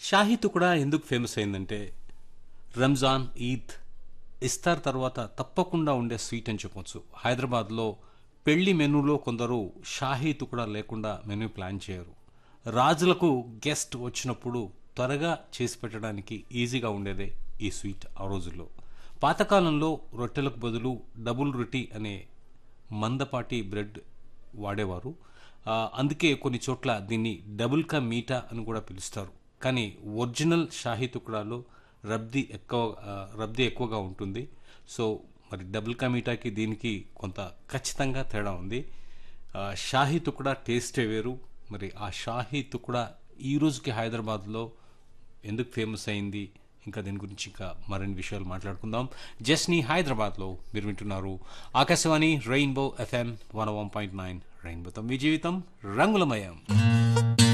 షాహీ తుకుడా ఎందుకు ఫేమస్ అయిందంటే రంజాన్ ఈద్ ఇస్తార్ తర్వాత తప్పకుండా ఉండే స్వీట్ అని చెప్పొచ్చు హైదరాబాద్లో పెళ్లి మెనూలో కొందరు షాహీ తుకుడా లేకుండా మెనూ ప్లాన్ చేయరు రాజులకు గెస్ట్ వచ్చినప్పుడు త్వరగా చేసి పెట్టడానికి ఈజీగా ఉండేదే ఈ స్వీట్ ఆ రోజుల్లో పాతకాలంలో రొట్టెలకు బదులు డబుల్ రొట్టి అనే మందపాటి బ్రెడ్ వాడేవారు ఆ, అందుకే కొన్ని చోట్ల దీన్ని డబుల్ కా మీఠా అని కూడా పిలుస్తారు కానీ ఒరిజినల్ షాహీ తుకుడాలో రబ్ది ఎక్కువ ఆ, రబ్ది ఎక్కువగా ఉంటుంది సో మరి డబుల్ కా మీఠాకి దీనికి కొంత ఖచ్చితంగా తేడా ఉంది ఆ, షాహీ తుకుడా టేస్టే వేరు మరి ఆ షాహీ తుకుడా ఈ రోజుకి హైదరాబాద్లో ఎందుకు ఫేమస్ అయింది ఇంకా దీని గురించి ఇంకా మరిన్ని విషయాలు మాట్లాడుకుందాం జస్ని హైదరాబాద్లో మీరు వింటున్నారు Akashvani rainbow F M one one point nine రెయిన్బోతో మీ జీవితం రంగులమయం